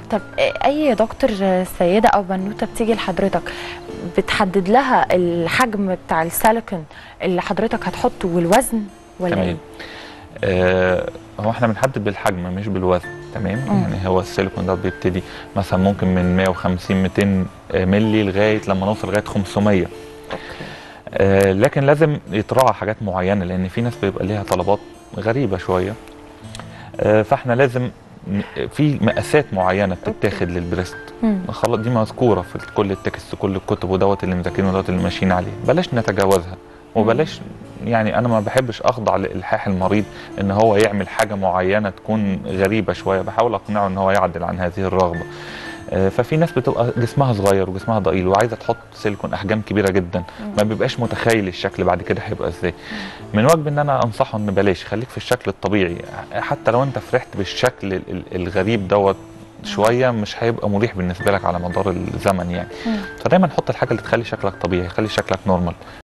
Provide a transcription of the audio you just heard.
طب اي دكتور سيده او بنوته بتيجي لحضرتك بتحدد لها الحجم بتاع السيليكون اللي حضرتك هتحطه والوزن ولا تمام. ايه آه هو احنا بنحدد بالحجم مش بالوزن تمام مم. يعني هو السيليكون ده بيبتدي مثلا ممكن من 150 200 مللي لغايه لما نوصل لغايه 500 آه لكن لازم يتراعى حاجات معينه لان في ناس بيبقى ليها طلبات غريبه شويه آه فاحنا لازم ن- في مقاسات معينه بتتاخد للبريست مم. خلاص دي مذكوره في كل التكست كل الكتب ودوت اللي مذاكرينه ودوت اللي ماشيين عليه بلاش نتجاوزها وبلاش يعني انا ما بحبش اخضع لالحاح المريض ان هو يعمل حاجه معينه تكون غريبه شويه بحاول اقنعه ان هو يعدل عن هذه الرغبه آه، ففي ناس بتبقى جسمها صغير وجسمها ضئيل وعايزه تحط سيليكون احجام كبيره جدا ما بيبقاش متخيل الشكل بعد كده هيبقى ازاي من واجبي ان انا انصحه ان بلاش خليك في الشكل الطبيعي حتى لو انت فرحت بالشكل ال- ال- الغريب دوت شويه مش هيبقى مريح بالنسبه لك على مدار الزمن يعني مم. فدايما حط الحاجه اللي تخلي شكلك طبيعي خلي شكلك نورمال